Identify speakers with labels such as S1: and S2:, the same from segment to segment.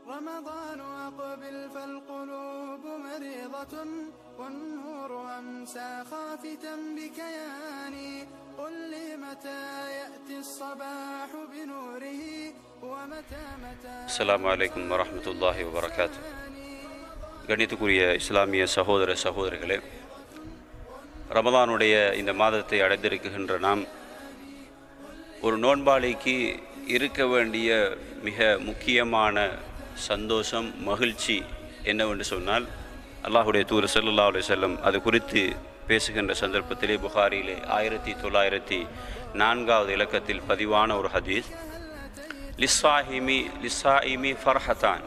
S1: رمضان أقبل فالقلوب مريضة والنور أمسى خافتا بكياني قل لي متى يأتي الصباح بنوره ومتى متى
S2: அஸ்ஸலாமு அலைக்கும் வரஹ்மத்துல்லாஹி வபரகாத்து கணித்துக்குரிய இஸ்லாமிய சகோதர சகோதரிகளே ரமலானுடைய இந்த மாதத்தை அடைந்திருக்கின்ற நாம் ஒரு நோன்பாளிக்கு இருக்க வேண்டிய மிக முக்கியமான சந்தோஷம் மகிழ்ச்சி என்னவென்று சொன்னால் அல்லாஹுடைய தூர் ஸல்லல்லாஹு அலைஹி வஸல்லம் அது குறித்து பேசுகின்ற சந்தர்ப்பத்திலே புகாரியிலே ஆயிரத்தி தொள்ளாயிரத்தி நான்காவது இலக்கத்தில் பதிவான ஒரு ஹதீஸ் லிஸ்ஸாஹிமி லிஸ்ஸாயிமி ஃபர்ஹத்தான்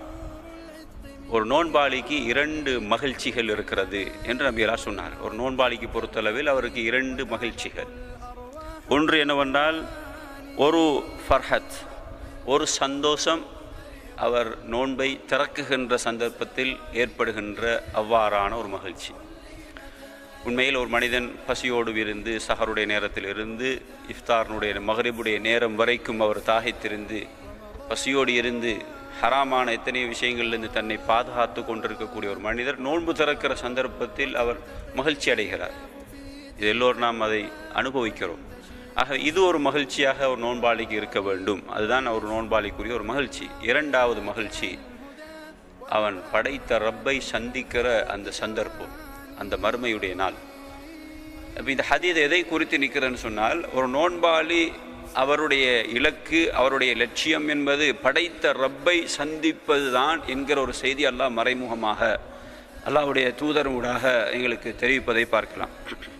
S2: ஒரு நோன்பாளிக்கு இரண்டு மகிழ்ச்சிகள் இருக்கிறது என்று நபியலா சொன்னார் ஒரு நோன்பாளிக்கு பொறுத்தளவில் அவருக்கு இரண்டு மகிழ்ச்சிகள் ஒன்று என்னவென்றால் ஒரு ஃபர்ஹத் ஒரு சந்தோஷம் அவர் நோன்பை திறக்குகின்ற சந்தர்ப்பத்தில் ஏற்படுகின்ற அவ்வாறான ஒரு மகிழ்ச்சி உண்மையில் ஒரு மனிதன் பசியோடு இருந்து சஹருடைய நேரத்தில் இருந்து இஃப்தார்னுடைய மகரிபுடைய நேரம் வரைக்கும் அவர் தாகித்திருந்து பசியோடு இருந்து ஹராமான எத்தனையோ விஷயங்களிலிருந்து தன்னை பாதுகாத்து கொண்டிருக்கக்கூடிய ஒரு மனிதர் நோன்பு திறக்கிற சந்தர்ப்பத்தில் அவர் மகிழ்ச்சி அடைகிறார் இது எல்லோரும் நாம் அதை அனுபவிக்கிறோம் ஆக இது ஒரு மகிழ்ச்சியாக ஒரு நோன்பாளிக்கு இருக்க வேண்டும் அதுதான் ஒரு நோன்பாளிக்குரிய ஒரு மகிழ்ச்சி இரண்டாவது மகிழ்ச்சி அவன் படைத்த ரப்பை சந்திக்கிற அந்த சந்தர்ப்பம் அந்த மறுமையுடைய நாள் அப்போ இந்த ஹதீத் எதை குறித்து நிற்கிறேன்னு சொன்னால் ஒரு நோன்பாளி அவருடைய இலக்கு அவருடைய லட்சியம் என்பது படைத்த ரப்பை சந்திப்பது தான் என்கிற ஒரு செய்தி அல்லாஹ் மறைமுகமாக அல்லாஹ்வுடைய தூதர் ஊடாக எங்களுக்கு தெரிவிப்பதை பார்க்கலாம்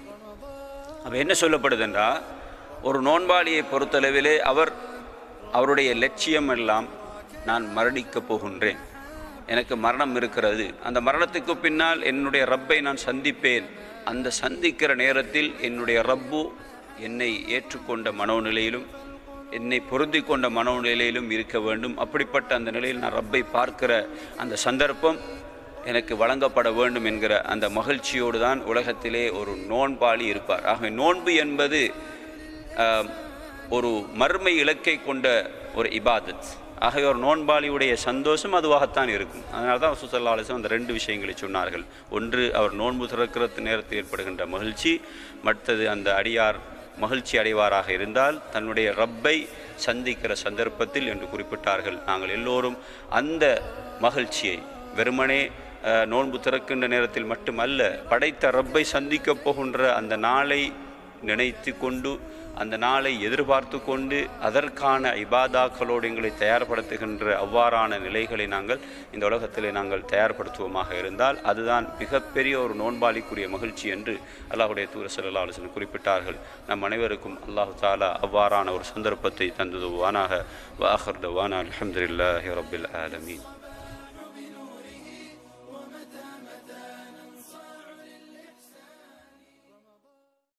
S2: அப்போ என்ன சொல்லப்படுதுன்றா ஒரு நோன்பாளியை பொறுத்தளவிலே அவர் அவருடைய லட்சியம் எல்லாம் நான் மரணிக்கப் போகின்றேன் எனக்கு மரணம் இருக்கிறது அந்த மரணத்துக்கு பின்னால் என்னுடைய ரப்பை நான் சந்திப்பேன் அந்த சந்திக்கிற நேரத்தில் என்னுடைய ரப்பு என்னை ஏற்றுக்கொண்ட மனோநிலையிலும் என்னை பொருந்தி கொண்ட மனோநிலையிலும் இருக்க வேண்டும் அப்படிப்பட்ட அந்த நிலையில் நான் ரப்பை பார்க்கிற அந்த சந்தர்ப்பம் எனக்கு வழங்கப்பட வேண்டும் என்கிற அந்த மகிழ்ச்சியோடு தான் உலகத்திலே ஒரு நோன்பாளி இருப்பார் ஆக நோன்பு என்பது ஆம், ஒரு மர்மை இலக்கை கொண்ட ஒரு இபாதத் ஆகவே ஒரு நோன்பாளியுடைய சந்தோஷம் அதுவாகத்தான் இருக்கும் அதனால தான் சுசல்லா அலிஸ்லாம் அந்த ரெண்டு விஷயங்களை சொன்னார்கள் ஒன்று அவர் நோன்பு திறக்கிறது நேரத்தில் ஏற்படுகின்ற மகிழ்ச்சி மற்றது அந்த அடியார் மகிழ்ச்சி அடைவாராக இருந்தால் தன்னுடைய ரப்பை சந்திக்கிற சந்தர்ப்பத்தில் என்று குறிப்பிட்டார்கள் நாங்கள் எல்லோரும் அந்த மகிழ்ச்சியை வெறுமனே அஹ், நோன்பு திறக்கின்ற நேரத்தில் மட்டுமல்ல படைத்த ரப்பை சந்திக்கப் போகின்ற அந்த நாளை நினைத்து கொண்டு அந்த நாளை எதிர்பார்த்து கொண்டு அதற்கான இபாதாக்களோடு எங்களை தயார்படுத்துகின்ற அவ்வாறான நிலைகளை நாங்கள் இந்த உலகத்திலே நாங்கள் தயார்படுத்துவோமாக இருந்தால் அதுதான் மிகப்பெரிய ஒரு நோன்பாளிக்குரிய மகிழ்ச்சி என்று அல்லாஹுடைய தூர செல்லா ஆலோசனை குறிப்பிட்டார்கள் நம் அனைவருக்கும் அல்லாஹு தாலா அவ்வாறான ஒரு சந்தர்ப்பத்தை தந்தது வானாக வாஹர் வானா அலமதுல்லாஹி ரபில் ஆலமீன்